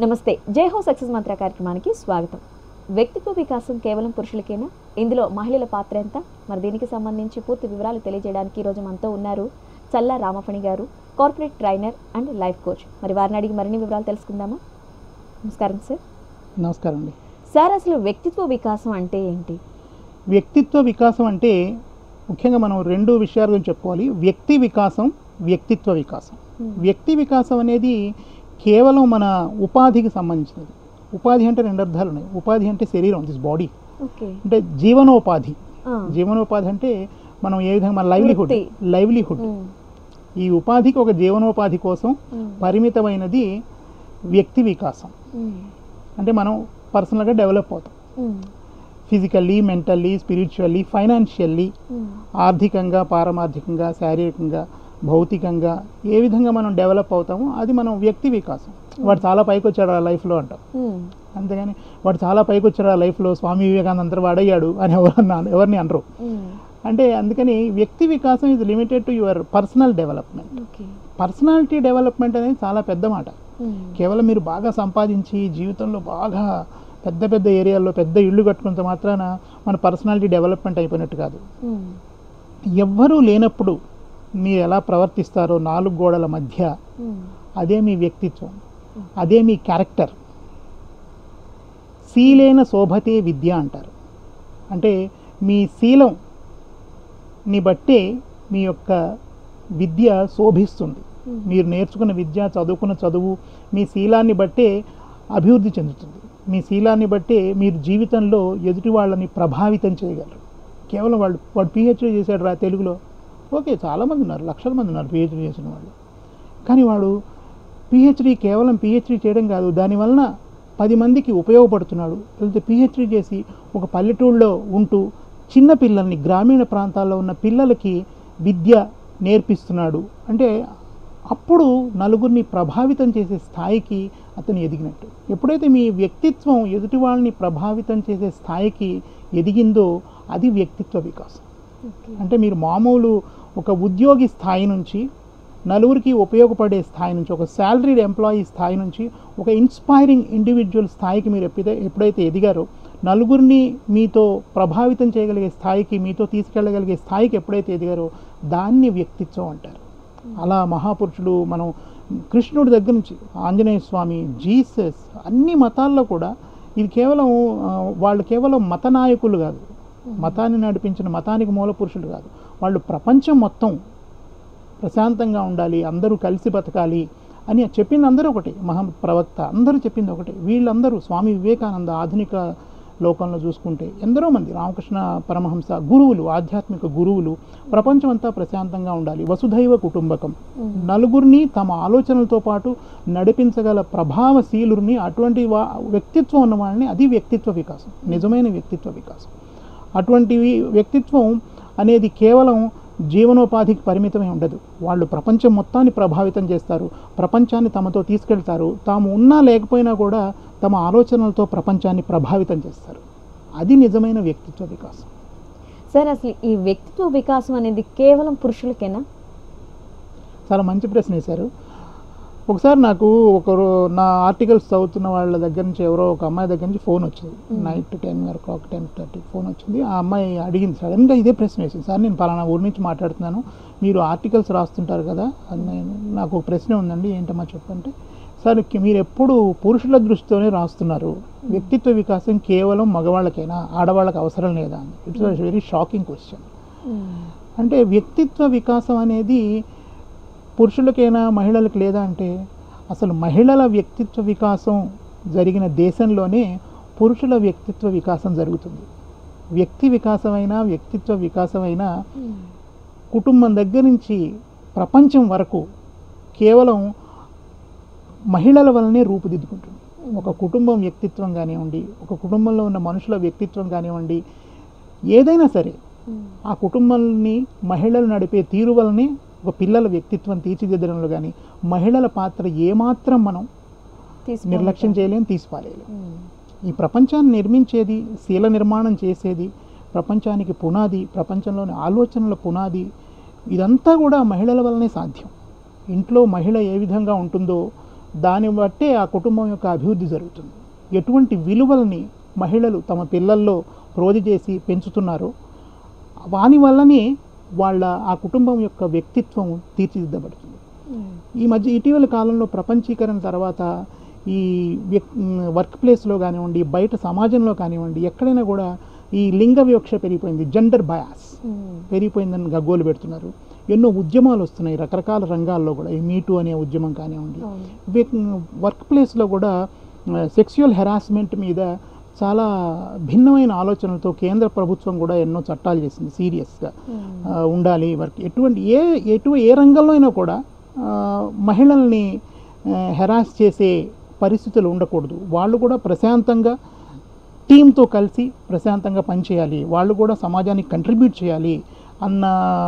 నమస్తే జై హో సక్సెస్ మంత్ర కార్యక్రమానికి స్వాగతం వ్యక్తిత్వ వికాసం కేవలం పురుషులకేనా ఇందులో మహిళల పాత్ర ఎంత మరి దీనికి సంబంధించి పూర్తి వివరాలు తెలియజేయడానికి ఈరోజు మనతో ఉన్నారు చల్లా రామఫణి గారు corporate trainer and life coach మరి వారిని అడిగి మరిన్ని వివరాలు తెలుసుకుందామా నమస్కారం సార్ నమస్కారం అండి సార్ అసలు వ్యక్తిత్వ వికాసం అంటే ఏంటి వ్యక్తిత్వ వికాసం అంటే ముఖ్యంగా మనం రెండు విషయాల గురించి చెప్పుకోవాలి వ్యక్తి వికాసం వ్యక్తిత్వ వికాసం వ్యక్తి వికాసం అనేది కేవలం మన ఉపాధికి సంబంధించినది ఉపాధి అంటే రెండు అర్థాలు ఉన్నాయి ఉపాధి అంటే శరీరం దిస్ బాడీ ఓకే అంటే జీవనోపాధి ఆ. జీవనోపాధి అంటే మనం ఏ విధంగా మన లైవ్లీహుడ్ వృత్తి. లైవ్లీహుడ్ ఉమ్, ఈ ఉపాధికి ఒక జీవనోపాధి కోసం ఉమ్, పరిమితమైనది వ్యక్తి వికాసం ఉమ్, అంటే మనం పర్సనల్గా డెవలప్ అవుతాం um, physically mentally spiritually financially um, ఆర్థికంగా పారమార్థికంగా శారీరకంగా భౌతికంగా ఏ విధంగా మనం డెవలప్ అవుతామో అది మనం వ్యక్తి వికాసం వాడు చాలా పైకి వచ్చాడు ఆ లైఫ్లో అంటాం ఉమ్, అంతేగాని వాడు చాలా పైకి వచ్చాడు ఆ లైఫ్లో స్వామి వివేకానంద అంతా వాడయ్యాడు అని ఎవరన్నా ఎవరిని అనరు ఉమ్, అంటే అందుకని వ్యక్తి వికాసం is limited to your personal development okay personality development అనేది చాలా పెద్ద మాట ఉమ్, కేవలం మీరు బాగా సంపాదించి జీవితంలో బాగా పెద్ద పెద్ద ఏరియాల్లో పెద్ద ఇళ్ళు కట్టుకున్నంత మాత్రాన మన పర్సనాలిటీ డెవలప్మెంట్ అయిపోయినట్టు కాదు ఉమ్, ఎవ్వరూ లేనప్పుడు మీరు ఎలా ప్రవర్తిస్తారో నాలుగు గోడల మధ్య ఉమ్, అదే మీ వ్యక్తిత్వం అదే మీ క్యారెక్టర్ శీలేన శోభతే విద్య అంటారు అంటే మీ శీలం ని బట్టే మీ యొక్క విద్య శోభిస్తుంది ఉమ్, మీరు నేర్చుకున్న విద్య చదువుకున్న చదువు మీ శీలాన్ని బట్టే అభివృద్ధి చెందుతుంది మీ శీలాన్ని బట్టే మీరు జీవితంలో ఎదుటి వాళ్ళని ప్రభావితం చేయగలరు కేవలం వాళ్ళు వాడు పిహెచ్డీ చేశాడు రా తెలుగులో ఓకే చాలామంది ఉన్నారు లక్షల మంది ఉన్నారు పిహెచ్డీ చేసిన వాళ్ళు కానీ వాడు పిహెచ్డీ కేవలం పిహెచ్డీ చేయడం కాదు దానివలన పది మందికి ఉపయోగపడుతున్నాడు లేకపోతే పిహెచ్డీ చేసి ఒక పల్లెటూళ్ళలో ఉంటూ చిన్న పిల్లల్ని గ్రామీణ ప్రాంతాల్లో ఉన్న పిల్లలకి విద్య నేర్పిస్తున్నాడు అంటే అప్పుడు నలుగురిని ప్రభావితం చేసే స్థాయికి అతను ఎదిగినట్టు ఎప్పుడైతే మీ వ్యక్తిత్వం ఎదుటి వాళ్ళని ప్రభావితం చేసే స్థాయికి ఎదిగిందో అది వ్యక్తిత్వ వికాసం ఓకే అంటే మీరు మామూలు ఒక ఉద్యోగి స్థాయి నుంచి నలుగురికి ఉపయోగపడే స్థాయి నుంచి ఒక శాలరీడ్ ఎంప్లాయీ స్థాయి నుంచి ఒక ఇన్స్పైరింగ్ ఇండివిజువల్ స్థాయికి మీరు ఎప్పుడైతే ఎప్పుడైతే ఎదిగారో నలుగురిని మీతో ప్రభావితం చేయగలిగే స్థాయికి మీతో తీసుకెళ్ళగలిగే స్థాయికి ఎప్పుడైతే ఎదిగారో దాన్ని వ్యక్తిత్వం అంటారు అలా మహాపురుషులు మనం కృష్ణుడి దగ్గర నుంచి ఆంజనేయ స్వామి జీసస్ అన్ని మతాల్లో కూడా ఇది కేవలం ఆ, వాళ్ళు కేవలం మత నాయకులు కాదు మతాన్ని నడిపించిన మతానికి మూల పురుషులు కాదు వాళ్ళు ప్రపంచం మొత్తం ప్రశాంతంగా ఉండాలి అందరూ కలిసి బతకాలి అని చెప్పింది అందరూ ఒకటి మహా ప్రవక్త అందరూ చెప్పింది ఒకటి వీళ్ళందరూ స్వామి వివేకానంద ఆధునిక లోకంలో చూసుకుంటే ఎందరో మంది రామకృష్ణ పరమహంస గురువులు ఆధ్యాత్మిక గురువులు ప్రపంచం అంతా ప్రశాంతంగా ఉండాలి వసుధైవ కుటుంబకం నలుగురిని తమ ఆలోచనలతో పాటు నడిపించగల ప్రభావశీలుని అటువంటి వా వ్యక్తిత్వం ఉన్న వాళ్ళని అది వ్యక్తిత్వ వికాసం నిజమైన వ్యక్తిత్వ వికాసం అటువంటి వ్యక్తిత్వం అనేది కేవలం జీవనోపాధికి పరిమితమై ఉండదు వాళ్ళు ప్రపంచం మొత్తాన్ని ప్రభావితం చేస్తారు ప్రపంచాన్ని తమతో తీసుకెళ్తారు తాము ఉన్నా లేకపోయినా కూడా తమ ఆలోచనలతో ప్రపంచాన్ని ప్రభావితం చేస్తారు అది నిజమైన వ్యక్తిత్వ వికాసం సార్ అసలు ఈ వ్యక్తిత్వ వికాసం అనేది కేవలం పురుషులకేనా చాలా మంచి ప్రశ్న వేశారు ఒకసారి నాకు ఒకరు నా ఆర్టికల్స్ చదువుతున్న వాళ్ళ దగ్గర నుంచి ఎవరో ఒక అమ్మాయి దగ్గర నుంచి ఫోన్ వచ్చింది night ten o'clock ten thirty phone వచ్చింది ఆ అమ్మాయి అడిగింది సడన్గా ఇదే ప్రశ్న వేసింది సార్ నేను పలానా ఊరి నుంచి మాట్లాడుతున్నాను మీరు ఆర్టికల్స్ రాస్తుంటారు కదా అది నేను నాకు ఒక ప్రశ్న ఉందండి ఏంటమ్మా చెప్పంటే సార్ కి- మీరు ఎప్పుడు పురుషుల దృష్టితోనే రాస్తున్నారు వ్యక్తిత్వ వికాసం కేవలం మగవాళ్ళకైనా ఆడవాళ్ళకి అవసరం లేదా అని ఇట్స్ వెరీ షాకింగ్ క్వశ్చన్ అంటే వ్యక్తిత్వ వికాసం అనేది పురుషులకైనా మహిళలకు లేదా అంటే అసలు మహిళల వ్యక్తిత్వ వికాసం జరిగిన దేశంలోనే పురుషుల వ్యక్తిత్వ వికాసం జరుగుతుంది వ్యక్తి వికాసమైనా వ్యక్తిత్వ వికాసమైనా కుటుంబం దగ్గర నుంచి ప్రపంచం వరకు కేవలం మహిళల వల్లనే రూపుదిద్దుకుంటుంది ఒక కుటుంబం వ్యక్తిత్వం కానివ్వండి ఒక కుటుంబంలో ఉన్న మనుషుల వ్యక్తిత్వం కానివ్వండి ఏదైనా సరే ఆ కుటుంబాన్ని మహిళలు నడిపే తీరు వల్లనే ఒక పిల్లల వ్యక్తిత్వం తీర్చిదిద్దడంలో కానీ మహిళల పాత్ర ఏమాత్రం మనం నిర్లక్ష్యం చేయలేం తీసిపారేయలేం ఈ ప్రపంచాన్ని నిర్మించేది శీల నిర్మాణం చేసేది ప్రపంచానికి పునాది ప్రపంచంలోని ఆలోచనల పునాది ఇదంతా కూడా మహిళల వల్లనే సాధ్యం ఇంట్లో మహిళ ఏ విధంగా ఉంటుందో దాన్ని బట్టే ఆ కుటుంబం యొక్క అభివృద్ధి జరుగుతుంది ఎటువంటి విలువలని మహిళలు తమ పిల్లల్లో ప్రోధి చేసి పెంచుతున్నారో వాని వల్లనే వాళ్ళ ఆ కుటుంబం యొక్క వ్యక్తిత్వం తీర్చిదిద్దబడుతుంది ఈ మధ్య ఇటీవల కాలంలో ప్రపంచీకరణ తర్వాత ఈ వ్యక్- వర్క్ ప్లేస్లో కానివ్వండి బయట సమాజంలో కానివ్వండి ఎక్కడైనా కూడా ఈ లింగ వివక్ష పెరిగిపోయింది జెండర్ బయాస్ పెరిగిపోయిందని గగ్గోలు పెడుతున్నారు ఎన్నో ఉద్యమాలు వస్తున్నాయి రకరకాల రంగాల్లో కూడా ఈ మీటు అనే ఉద్యమం కానివ్వండి వ్యక్- వర్క్ ప్లేస్లో కూడా సెక్సువల్ హెరాస్మెంట్ మీద చాలా భిన్నమైన ఆలోచనలతో కేంద్ర ప్రభుత్వం కూడా ఎన్నో చట్టాలు చేసింది సీరియస్గా ఆ, ఉండాలి వర్క్ ఎటువంటి ఏ ఎటు ఏ రంగంలో అయినా కూడా ఆ, మహిళల్ని హెరాస్ చేసే పరిస్థితులు ఉండకూడదు వాళ్ళు కూడా ప్రశాంతంగా టీంతో కలిసి ప్రశాంతంగా పనిచేయాలి వాళ్ళు కూడా సమాజానికి కంట్రిబ్యూట్ చేయాలి అన్న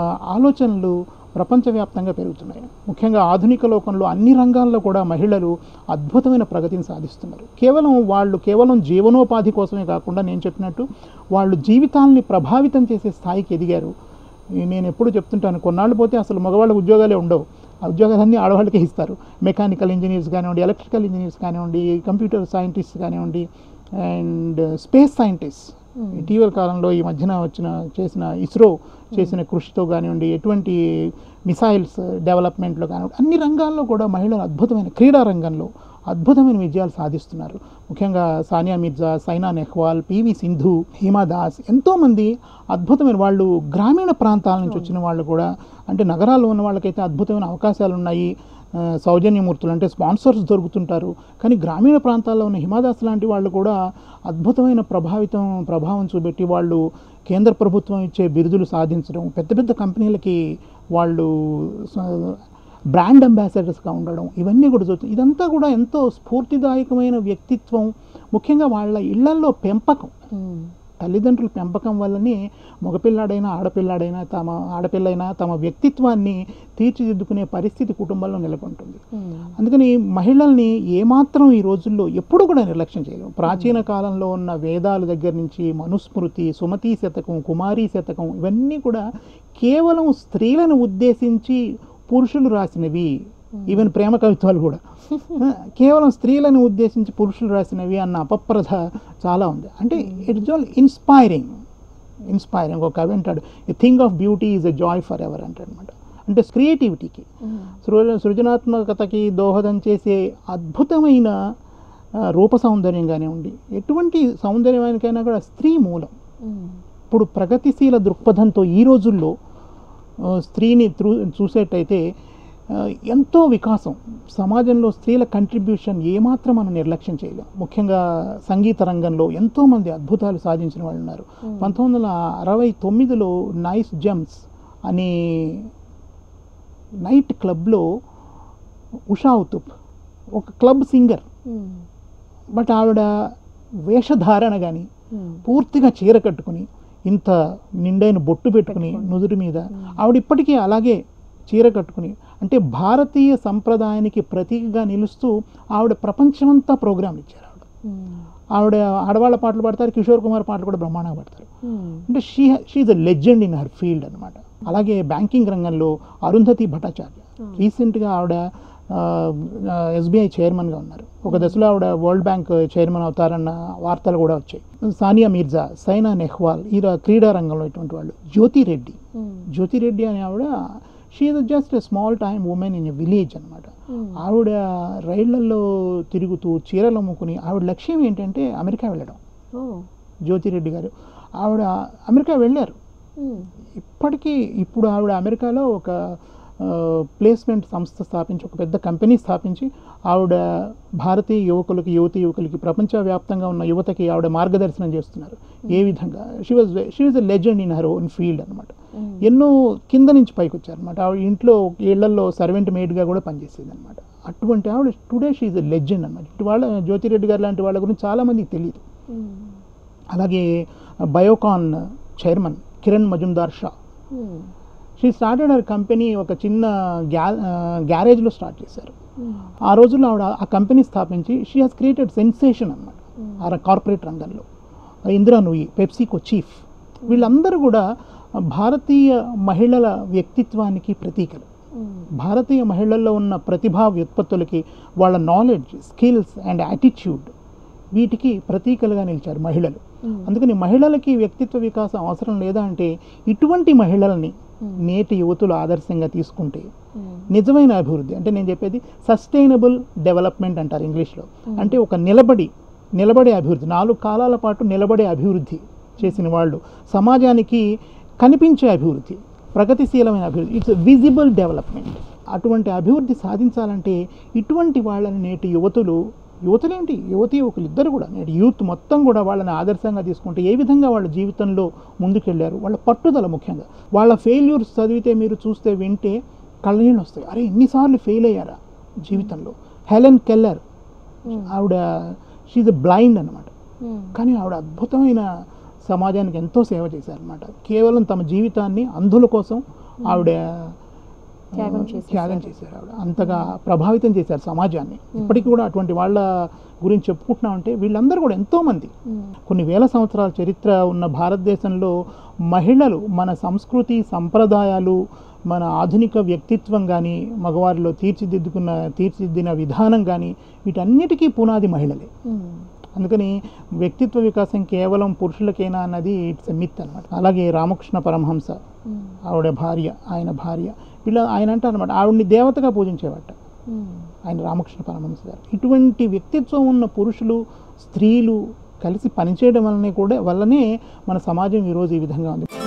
ఆలోచనలు ప్రపంచవ్యాప్తంగా పెరుగుతున్నాయి ముఖ్యంగా ఆధునిక లోకంలో అన్ని రంగాల్లో కూడా మహిళలు అద్భుతమైన ప్రగతిని సాధిస్తున్నారు కేవలం వాళ్ళు కేవలం జీవనోపాధి కోసమే కాకుండా నేను చెప్పినట్టు వాళ్ళు జీవితాలని ప్రభావితం చేసే స్థాయికి ఎదిగారు ఈ నేను ఎప్పుడు చెప్తుంటాను కొన్నాళ్ళు పోతే అసలు మగవాళ్ళ ఉద్యోగాలే ఉండవు ఆ ఉద్యోగాలన్నీ ఆడవాళ్ళకే ఇస్తారు మెకానికల్ ఇంజనీర్స్ కానివ్వండి ఎలక్ట్రికల్ ఇంజనీర్స్ కానివ్వండి కంప్యూటర్ సైంటిస్ట్ కానివ్వండి అండ్ స్పేస్ సైంటిస్ట్ ఇటీవల కాలంలో ఈ మధ్యన వచ్చిన చేసిన ఇస్రో చేసిన కృషితో కానివ్వండి ఎటువంటి మిసైల్స్ డెవలప్మెంట్లో కానివ్వండి అన్ని రంగాల్లో కూడా మహిళలు అద్భుతమైన క్రీడా రంగంలో అద్భుతమైన విజయాలు సాధిస్తున్నారు ముఖ్యంగా సానియా మిర్జా సైనా నెహ్వాల్ పివి సింధు హిమా దాస్ ఎంతోమంది అద్భుతమైన వాళ్ళు గ్రామీణ ప్రాంతాల నుంచి వచ్చిన వాళ్ళు కూడా అంటే నగరాల్లో ఉన్న వాళ్ళకైతే అద్భుతమైన అవకాశాలు ఉన్నాయి ఆ, సౌజన్యమూర్తులు అంటే స్పాన్సర్స్ దొరుకుతుంటారు కానీ గ్రామీణ ప్రాంతాల్లో ఉన్న హిమాదాస్ లాంటి వాళ్ళు కూడా అద్భుతమైన ప్రభావితం ప్రభావం చూపెట్టి వాళ్ళు కేంద్ర ప్రభుత్వం ఇచ్చే బిరుదులు సాధించడం పెద్ద పెద్ద కంపెనీలకి వాళ్ళు స- బ్రాండ్ అంబాసిడర్స్గా ఉండడం ఇవన్నీ కూడా జరుగుతుంది ఇదంతా కూడా ఎంతో స్ఫూర్తిదాయకమైన వ్యక్తిత్వం ముఖ్యంగా వాళ్ళ ఇళ్లల్లో పెంపకం తల్లిదండ్రుల పెంపకం వల్లనే మగపిల్లాడైనా ఆడపిల్లాడైనా తమ ఆడపిల్లైనా తమ వ్యక్తిత్వాన్ని తీర్చిదిద్దుకునే పరిస్థితి కుటుంబంలో నెలకొంటుంది అందుకని మహిళల్ని ఏమాత్రం ఈ రోజుల్లో ఎప్పుడు కూడా నిర్లక్ష్యం చేయలేము ప్రాచీన కాలంలో ఉన్న వేదాల దగ్గర నుంచి మనుస్మృతి సుమతి శతకం కుమారీ శతకం ఇవన్నీ కూడా కేవలం స్త్రీలను ఉద్దేశించి పురుషులు రాసినవి ఈవెన్ ప్రేమ కవిత్వాలు కూడా కేవలం స్త్రీలను ఉద్దేశించి పురుషులు రాసినవి అన్న అపప్రథ చాలా ఉంది అంటే ఇట్స్ ఆల్ ఇన్స్పైరింగ్ ఇన్స్పైరింగ్ ఒక కవి అంటాడు a thing of beauty is a joy forever అంటాడు అనమాట అంటే క్రియేటివిటీకి సృ సృజనాత్మకతకి దోహదం చేసే అద్భుతమైన ఆ, రూప సౌందర్యం కానివ్వండి ఎటువంటి సౌందర్యానికైనా కూడా స్త్రీ మూలం ఇప్పుడు ప్రగతిశీల దృక్పథంతో ఈ రోజుల్లో ఆ, స్త్రీని త్రూ చూసేటైతే ఆ, ఎంతో వికాసం సమాజంలో స్త్రీల కంట్రిబ్యూషన్ ఏమాత్రం మనం నిర్లక్ష్యం చేయలేం ముఖ్యంగా సంగీత రంగంలో ఎంతోమంది అద్భుతాలు సాధించిన వాళ్ళు ఉన్నారు పంతొమ్మిది వందల అరవై తొమ్మిదిలో నైస్ జమ్స్ అనే నైట్ క్లబ్లో ఉషా ఉతుప్ ఒక క్లబ్ సింగర్ బట్ ఆవిడ వేషధారణ కానీ పూర్తిగా చీర కట్టుకుని ఇంత నిండైన బొట్టు పెట్టుకుని నుదురు మీద ఆవిడ ఇప్పటికీ అలాగే చీర కట్టుకుని అంటే భారతీయ సంప్రదాయానికి ప్రతీకగా నిలుస్తూ ఆవిడ ప్రపంచమంతా ప్రోగ్రాం ఇచ్చారు ఆవిడ ఆవిడ ఆడవాళ్ళ పాటలు పాడతారు కిషోర్ కుమార్ పాటలు కూడా బ్రహ్మాండంగా పాడతారు అంటే she she a legend in her field అనమాట అలాగే బ్యాంకింగ్ రంగంలో అరుంధతి భట్టాచార్య రీసెంట్గా ఆవిడ ఎస్బీఐ చైర్మన్గా ఉన్నారు ఒక దశలో ఆవిడ వరల్డ్ బ్యాంక్ చైర్మన్ అవుతారన్న వార్తలు కూడా వచ్చాయి సానియా మిర్జా సైనా నెహ్వాల్ ఈ ర- క్రీడా రంగంలో ఇటువంటి వాళ్ళు జ్యోతి రెడ్డి జ్యోతి రెడ్డి అనే ఆవిడ she just a small time women in a village అనమాట ఆవిడ రైళ్లలో తిరుగుతూ చీరలు అమ్ముకుని ఆవిడ లక్ష్యం ఏంటంటే అమెరికా వెళ్ళడం జ్యోతిరెడ్డి గారు ఆవిడ అమెరికా వెళ్ళారు ఇప్పటికీ ఇప్పుడు ఆవిడ అమెరికాలో ఒక ప్లేస్మెంట్ సంస్థ స్థాపించి ఒక పెద్ద కంపెనీ స్థాపించి ఆవిడ భారతీయ యువకులకి యువతి యువకులకి ప్రపంచవ్యాప్తంగా ఉన్న యువతకి ఆవిడ మార్గదర్శనం చేస్తున్నారు ఏ విధంగా she was she was a legend in her own field అనమాట ఎన్నో కింద నుంచి పైకి వచ్చారనమాట ఆవిడ ఇంట్లో ఇళ్లలో సర్వెంట్ మేడ్గా కూడా పనిచేసేది అనమాట అటువంటి ఆవిడ today she is a legend అనమాట ఇటు వాళ్ళ జ్యోతిరెడ్డి గారు లాంటి వాళ్ళ గురించి చాలామందికి తెలియదు అలాగే Biocon chairman Kiran Mazumdar Shaw she started her company ఒక చిన్న గ్యా గ్యారేజ్లో స్టార్ట్ చేశారు ఆ రోజుల్లో ఆవిడ ఆ కంపెనీ స్థాపించి షీ హాస్ క్రియేటెడ్ సెన్సేషన్ అనమాట ఆ కార్పొరేట్ రంగంలో ఇందిరా నూయి పెప్సీకో చీఫ్ వీళ్ళందరూ కూడా భారతీయ మహిళల వ్యక్తిత్వానికి ప్రతీకలు భారతీయ మహిళల్లో ఉన్న ప్రతిభా వ్యుత్పత్తులకి వాళ్ళ నాలెడ్జ్ స్కిల్స్ అండ్ యాటిట్యూడ్ వీటికి ప్రతీకలుగా నిలిచారు మహిళలు అందుకని మహిళలకి వ్యక్తిత్వ వికాసం అవసరం లేదా అంటే ఇటువంటి మహిళల్ని నేటి యువతులు ఆదర్శంగా తీసుకుంటే నిజమైన అభివృద్ధి అంటే నేను చెప్పేది సస్టైనబుల్ డెవలప్మెంట్ అంటారు ఇంగ్లీష్లో అంటే ఒక నిలబడి నిలబడే అభివృద్ధి నాలుగు కాలాల పాటు నిలబడే అభివృద్ధి చేసిన వాళ్ళు సమాజానికి కనిపించే అభివృద్ధి ప్రగతిశీలమైన అభివృద్ధి ఇట్స్ విజిబుల్ డెవలప్మెంట్ అటువంటి అభివృద్ధి సాధించాలంటే ఇటువంటి వాళ్ళని నేటి యువతులు యువతులేంటి యువతి యువకులు ఇద్దరు కూడా నేటి యూత్ మొత్తం కూడా వాళ్ళని ఆదర్శంగా తీసుకుంటే ఏ విధంగా వాళ్ళ జీవితంలో ముందుకెళ్ళారు వాళ్ళ పట్టుదల ముఖ్యంగా వాళ్ళ ఫెయిల్యూర్స్ చదివితే మీరు చూస్తే వింటే కళ్ళనీళ్ళు వస్తాయి అరే ఎన్నిసార్లు ఫెయిల్ అయ్యారా జీవితంలో హెలెన్ కెల్లర్ ఆవిడ షీజ్ బ్లైండ్ అనమాట కానీ ఆవిడ అద్భుతమైన సమాజానికి ఎంతో సేవ చేశారనమాట కేవలం తమ జీవితాన్ని అంధుల కోసం ఆవిడ త్యాగం ఆ, చేసేసారు. త్యాగం చేశారు ఆవిడ అంతగా ప్రభావితం చేశారు సమాజాన్ని ఇప్పటికీ కూడా అటువంటి వాళ్ళ గురించి చెప్పుకుంటున్నామంటే వీళ్ళందరూ కూడా ఎంతోమంది కొన్ని వేల సంవత్సరాల చరిత్ర ఉన్న భారతదేశంలో మహిళలు మన సంస్కృతి సంప్రదాయాలు మన ఆధునిక వ్యక్తిత్వం కానీ మగవారిలో తీర్చిదిద్దుకున్న తీర్చిదిద్దిన విధానం కానీ వీటన్నిటికీ పునాది మహిళలే అందుకని వ్యక్తిత్వ వికాసం కేవలం పురుషులకేనా అన్నది ఇట్స్ ఎ మిత్ అనమాట అలాగే రామకృష్ణ పరమహంస ఆవిడ భార్య ఆయన భార్య వీళ్ళ ఆయన అంటారు అనమాట ఆవిడ్ని దేవతగా పూజించేవాట ఆయన రామకృష్ణ పరమహంస గారు ఇటువంటి వ్యక్తిత్వం ఉన్న పురుషులు స్త్రీలు కలిసి పనిచేయడం వల్లనే కూడా వల్లనే మన సమాజం ఈరోజు ఈ విధంగా ఉంది